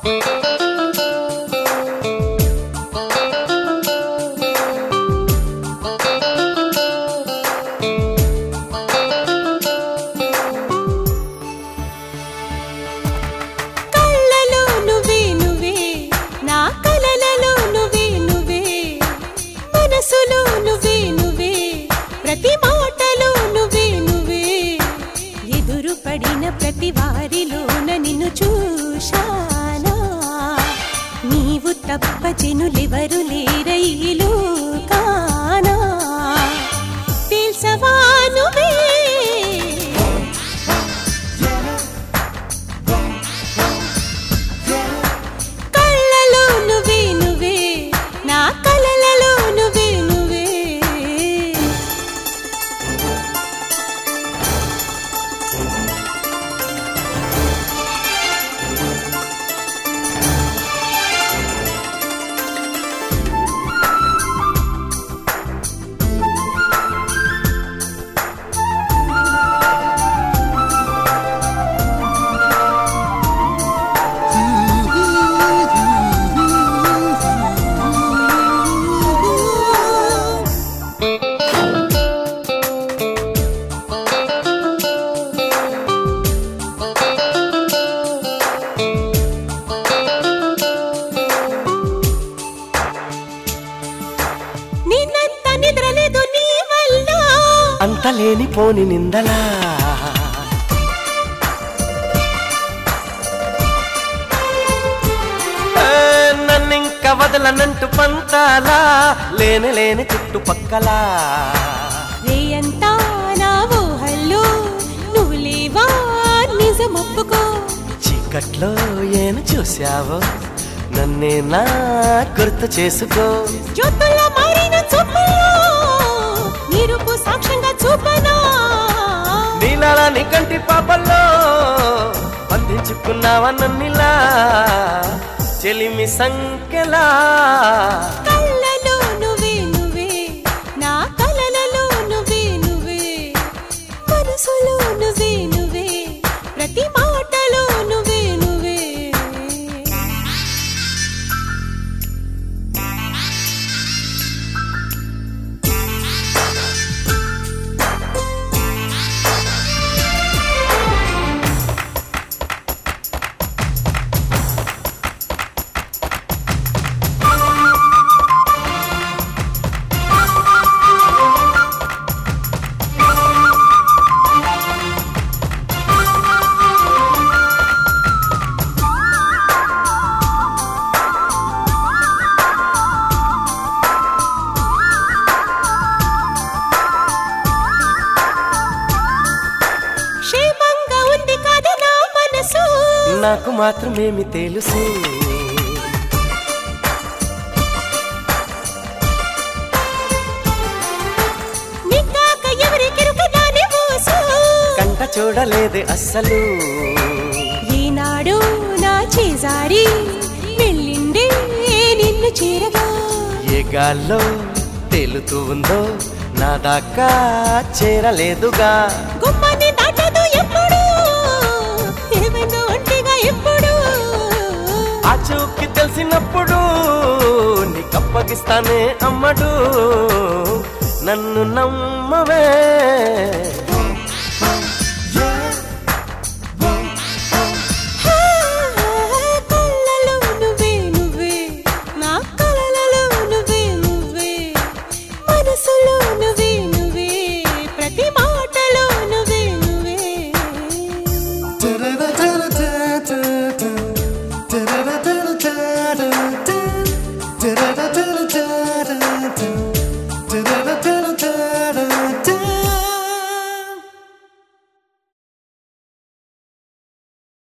కళ్ళలో నువ్వే నువ్వే నా కలలలో నువ్వే నువ్వే మనసులో నువ్వే నువ్వే ప్రతి మాటలో నువ్వే నువ్వే ఎదురు పడిన ప్రతి వారిలోన నిన్ను చూశానా నీవు తప్ప జనులెవరు లేరయ్యిలో కానా తెలుసవా నువ్వే కళ్ళలో నువ్వే నువ్వే నా కలలలో నువ్వే నువ్వే నిన్నంత నిద్రలేదు నీ వల్ల అంత లేనిపోని నిందలా ఏ, నన్నింక వదలనంటూ పంతాలా లేని లేని చుట్టుపక్కలా రేయంతా నా ఊహల్లో నువ్వు లేవా నిజమొప్పుకో చీకట్లో ఏను చూశావో నన్నే నా గుర్తు చేసుకో జ్యోతుల్లో మారిన చూపుల్లో నిరుపు సాక్ష్యంగా చూపనా నీలాలా నీ కంటి పాపల్లో బంధించుకున్నావా నన్నిలా చెలిమి సంఖ్యలా కళ్ళలో నువ్వే నువ్వే నా కలలలో నువ్వే నువ్వే మనసులో నువ్వే నువ్వే ప్రతి మాటలో నువ్వే నువ్వే క్షేమంగా ఉంది కదా నా మనసు నాకు మాత్రమేమి తెలుసు నిక్కాక ఎవరికెరుక దాని మోసు కంట చూడలేదే అస్సలు ఈనాడు నా చేజారి వెళ్ళిండే నిన్ను చేరగా ఏ గాల్లో తేలుతూ ఉందో నా దాకా చేరలేదుగా గుమ్మాన్ని దాటదు ఎప్పుడు ఏమైందో ఒంటిగా ఎప్పుడు ఆ చూకి తెలిసినప్పుడు నీకప్పగిస్తానే అమ్మడు నన్ను నమ్మవే